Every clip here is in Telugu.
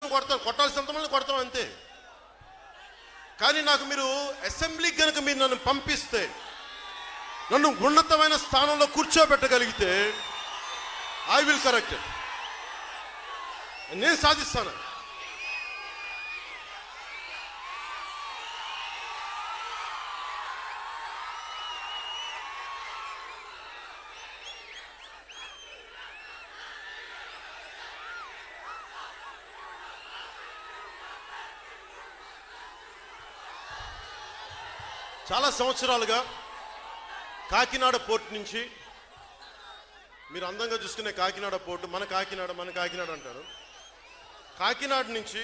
కొట్టాల్సిన కొడతాం కొట్టాల్సినంత మంది కొడతాం అంతే కానీ నాకు మీరు అసెంబ్లీకి కనుక మీరు నన్ను పంపిస్తే నన్ను ఉన్నతమైన స్థానంలో కూర్చోబెట్టగలిగితే ఐ విల్ కరెక్ట్ నేను సాధిస్తాను చాలా సంవత్సరాలుగా కాకినాడ పోర్ట్ నుంచి మీరు అందంగా చూసుకునే కాకినాడ పోర్టు మన కాకినాడ మన కాకినాడ అంటారు కాకినాడ నుంచి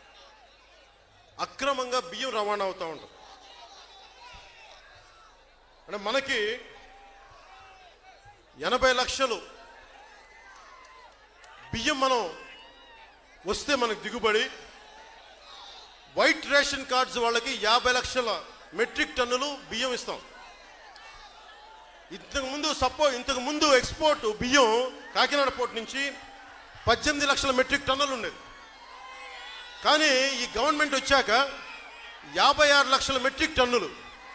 అక్రమంగా బియ్యం రవాణా అవుతూ ఉంటాం అంటే మనకి ఎనభై లక్షలు బియ్యం మనం వస్తే మనకు దిగుబడి వైట్ రేషన్ కార్డ్స్ వాళ్ళకి యాభై లక్షల మెట్రిక్ టన్నులు బియ్యం ఇస్తాం ఇంతకు ముందు సపో ఇంతకు ముందు ఎక్స్పోర్ట్ బియ్యం కాకినాడ పోర్ట్ నుంచి పద్దెనిమిది లక్షల మెట్రిక్ టన్నులు ఉండేది కానీ ఈ గవర్నమెంట్ వచ్చాక యాభై ఆరు లక్షల మెట్రిక్ టన్నులు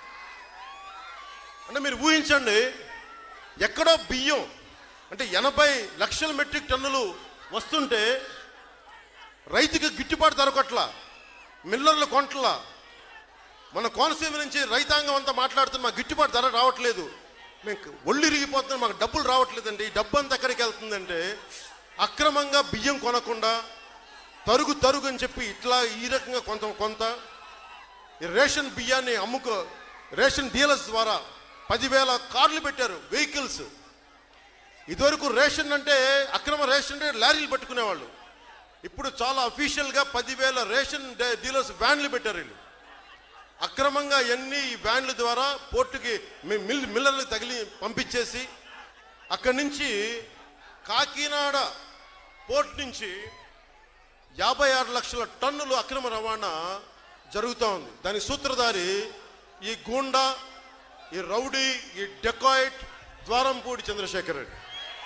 అంటే మీరు ఊహించండి ఎక్కడో బియ్యం అంటే ఎనభై లక్షల మెట్రిక్ టన్నులు వస్తుంటే రైతుకి గిట్టుబాటు దొరకట్లా మిల్లర్లు కొంటలా మన కోనసీమ నుంచి రైతాంగం అంతా మాట్లాడుతున్న మాకు గిట్టుబాటు ధర రావట్లేదు మేము ఒళ్ళు ఇరిగిపోతున్నాం మాకు డబ్బులు రావట్లేదండి ఈ డబ్బు అంతా ఎక్కడికి వెళ్తుందంటే అక్రమంగా బియ్యం కొనకుండా తరుగు తరుగు అని చెప్పి ఇట్లా ఈ రకంగా కొంత కొంత ఈ రేషన్ బియ్యాన్ని అమ్ముకో రేషన్ డీలర్స్ ద్వారా పదివేల కార్లు పెట్టారు వెహికల్స్ ఇదివరకు రేషన్ అంటే అక్రమ రేషన్ అంటే లారీలు పట్టుకునేవాళ్ళు ఇప్పుడు చాలా అఫీషియల్గా పదివేల రేషన్ డే- డీలర్స్ వ్యాన్లు పెట్టారు వీళ్ళు అక్రమంగా ఎన్ని ఈ వ్యాన్ల ద్వారా పోర్టుకి మి- మిల్ మిల్లర్లు తగిలి పంపించేసి అక్కడి నుంచి కాకినాడ పోర్ట్ నుంచి యాభై ఆరు లక్షల టన్నులు అక్రమ రవాణా జరుగుతూ ఉంది దాని సూత్రధారి ఈ గూండా ఈ రౌడీ ఈ డెకాయిట్ ద్వారంపూడి చంద్రశేఖర్ రెడ్డి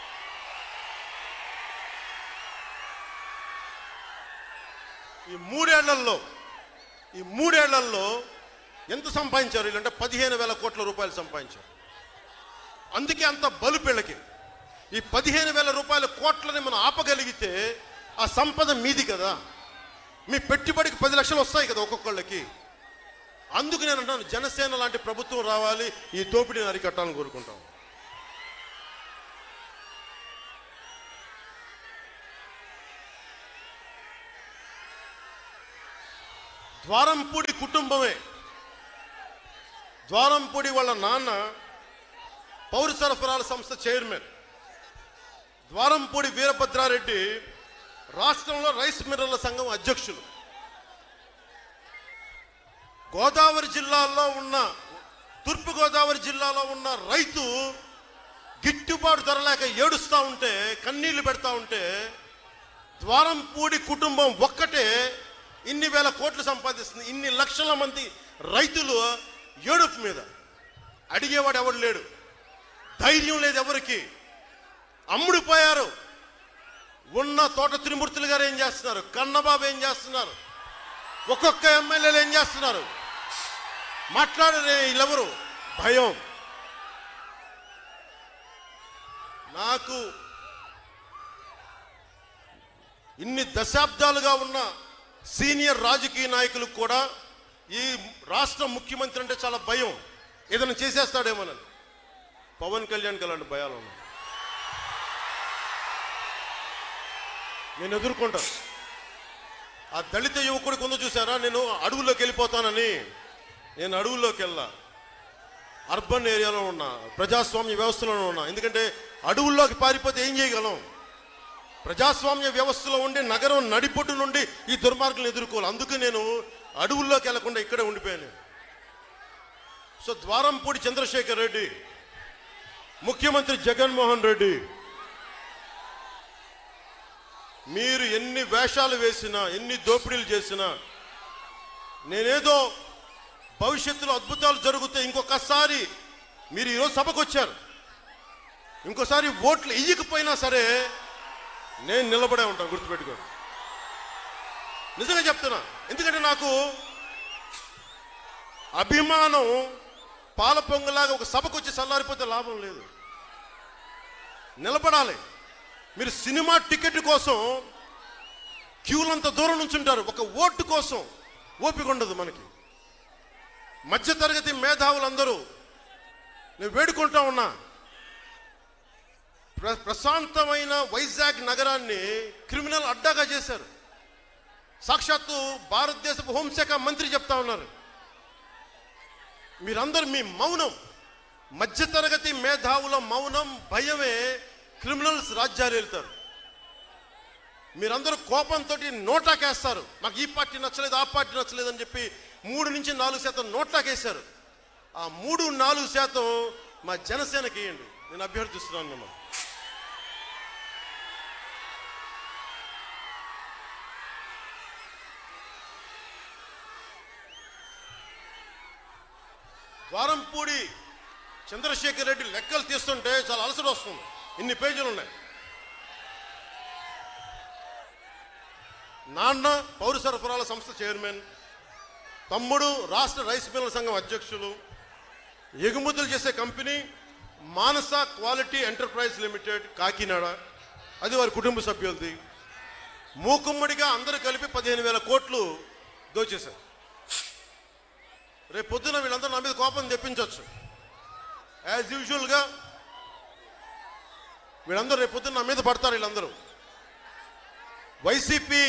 ఈ మూడేళ్లలో ఈ మూడేళ్లలో ఎంత సంపాదించారు వీళ్ళంటే పదిహేను వేల కోట్ల రూపాయలు సంపాదించారు అందుకే అంత బలు పిల్లకి ఈ పదిహేను వేల రూపాయల కోట్లని మనం ఆపగలిగితే ఆ సంపద మీది కదా మీ పెట్టుబడికి పది లక్షలు వస్తాయి కదా ఒక్కొక్కళ్ళకి అందుకు నేను అంటాను జనసేన లాంటి ప్రభుత్వం రావాలి ఈ దోపిడీని అరికట్టాలని కోరుకుంటాం ద్వారంపూడి కుటుంబమే ద్వారంపూడి వాళ్ళ నాన్న పౌర సరఫరాల సంస్థ చైర్మన్ ద్వారంపూడి వీరభద్రారెడ్డి రాష్ట్రంలో రైస్ మిల్లర్ల సంఘం అధ్యక్షులు గోదావరి జిల్లాలో ఉన్న తూర్పు గోదావరి జిల్లాలో ఉన్న రైతు గిట్టుబాటు ధర లేక ఏడుస్తూ ఉంటే కన్నీళ్లు పెడతా ఉంటే ద్వారంపూడి కుటుంబం ఒక్కటే ఇన్ని వేల కోట్లు సంపాదిస్తుంది ఇన్ని లక్షల మంది రైతులు ఏడుపు మీద అడిగేవాడు ఎవడు లేడు ధైర్యం లేదు ఎవరికి అమ్ముడిపోయారు ఉన్న తోట త్రిమూర్తులు గారు ఏం చేస్తున్నారు కన్నబాబు ఏం చేస్తున్నారు ఒక్కొక్క ఎమ్మెల్యేలు ఏం చేస్తున్నారు మాట్లాడరే వీళ్ళెవరు భయం నాకు ఇన్ని దశాబ్దాలుగా ఉన్న సీనియర్ రాజకీయ నాయకులకు కూడా ఈ రాష్ట్ర ముఖ్యమంత్రి అంటే చాలా భయం ఏదైనా చేసేస్తాడేమోనని పవన్ కళ్యాణ్కి అలాంటి భయాలు ఉన్నాయి నేను ఎదుర్కొంటాను ఆ దళిత యువకుడికి ఉందో చూసారా నేను అడవుల్లోకి వెళ్ళిపోతానని నేను అడవుల్లోకి వెళ్ళా అర్బన్ ఏరియాలో ఉన్నా ప్రజాస్వామ్య వ్యవస్థలోనే ఉన్నా ఎందుకంటే అడవుల్లోకి పారిపోతే ఏం చేయగలం ప్రజాస్వామ్య వ్యవస్థలో ఉండి నగరం నడిపొట్టు నుండి ఈ దుర్మార్గులను ఎదుర్కోవాలి అందుకే నేను అడవుల్లోకి వెళ్లకుండా ఇక్కడే ఉండిపోయాను సో ద్వారంపూడి చంద్రశేఖర్ రెడ్డి ముఖ్యమంత్రి జగన్మోహన్ రెడ్డి మీరు ఎన్ని వేషాలు వేసినా ఎన్ని దోపిడీలు చేసినా నేనేదో భవిష్యత్తులో అద్భుతాలు జరిగితే ఇంకొకసారి మీరు ఈరోజు సభకు వచ్చారు ఇంకోసారి ఓట్లు ఇయ్యకపోయినా సరే నేను నిలబడే ఉంటాను గుర్తుపెట్టుకోండి నిజంగా చెప్తున్నా ఎందుకంటే నాకు అభిమానం పాల పొంగులాగా ఒక సభకు వచ్చి చల్లారిపోతే లాభం లేదు నిలబడాలి మీరు సినిమా టికెట్ కోసం క్యూలంత దూరం నుంచి ఉంటారు ఒక ఓటు కోసం ఓపిక ఉండదు మనకి మధ్యతరగతి మేధావులందరూ నేను వేడుకుంటా ఉన్నా ప్ర ప్రశాంతమైన వైజాగ్ నగరాన్ని క్రిమినల్ అడ్డాగా చేశారు సాక్షాత్తు భారతదేశపు హోంశాఖ మంత్రి చెప్తా ఉన్నారు మీరందరూ మీ మౌనం మధ్యతరగతి మేధావుల మౌనం భయమే క్రిమినల్స్ రాజ్యాలు వెళ్తారు మీరందరూ కోపంతో నోటాకేస్తారు మాకు ఈ పార్టీ నచ్చలేదు ఆ పార్టీ నచ్చలేదు అని చెప్పి మూడు నుంచి నాలుగు శాతం నోట్లాకేశారు ఆ మూడు నాలుగు శాతం మా జనసేనకి ఇవ్వండి నేను అభ్యర్థిస్తున్నాను మిమ్మల్ని ద్వారంపూడి చంద్రశేఖర్ రెడ్డి లెక్కలు తీస్తుంటే చాలా అలసట వస్తుంది ఇన్ని పేజీలు ఉన్నాయి నాన్న పౌర సరఫరాల సంస్థ చైర్మన్ తమ్ముడు రాష్ట్ర రైస్ మిల్లర్ సంఘం అధ్యక్షులు ఎగుమతులు చేసే company Manasa quality enterprise limited Kakinada అది వారి కుటుంబ సభ్యులది మూకుమ్మడిగా అందరూ కలిపి పదిహేను వేల కోట్లు దోచేశారు రేపు పొద్దున వీళ్ళందరూ నా మీద కోపం తెప్పించవచ్చు యాజ్ యూజువల్గా వీళ్ళందరూ రేపు పొద్దున నా మీద పడతారు వీళ్ళందరూ వైసీపీ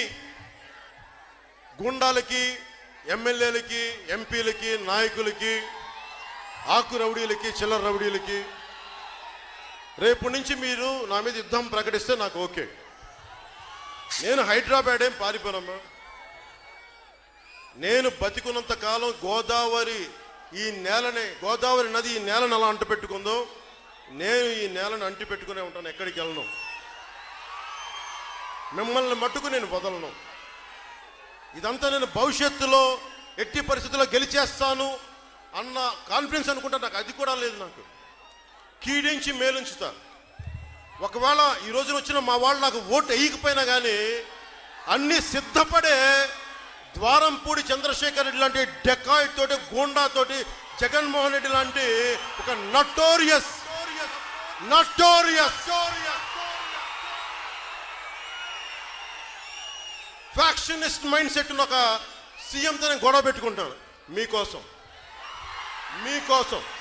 గుండాలకి ఎమ్మెల్యేలకి ఎంపీలకి నాయకులకి ఆకు రౌడీలకి చిల్లర రౌడీలకి రేపు నుంచి మీరు నా మీద యుద్ధం ప్రకటిస్తే నాకు ఓకే నేను హైదరాబాద్ ఏం పారిపోనమ్మా నేను బతికున్నంత కాలం గోదావరి ఈ నేలని గోదావరి నది ఈ నేలను అలా అంటు పెట్టుకుందో నేను ఈ నేలను అంటి పెట్టుకునే ఉంటాను ఎక్కడికి వెళ్ళను మిమ్మల్ని మట్టుకు నేను వదలను ఇదంతా నేను భవిష్యత్తులో ఎట్టి పరిస్థితుల్లో గెలిచేస్తాను అన్న కాన్ఫిడెన్స్ అనుకుంటా నాకు అది కూడా లేదు నాకు కీడించి మేలుంచుతా ఒకవేళ ఈ రోజున వచ్చిన మా వాళ్ళు నాకు ఓటు వేయకపోయినా కానీ అన్ని సిద్ధపడే ద్వారంపూడి చంద్రశేఖర్ రెడ్డి లాంటి డెకాయిట్ తోటి గూండా తోటి జగన్మోహన్ రెడ్డి లాంటి ఒక notorious notorious factionist mind set ఒక సీఎంతో నేను గొడవ పెట్టుకుంటాను మీకోసం మీకోసం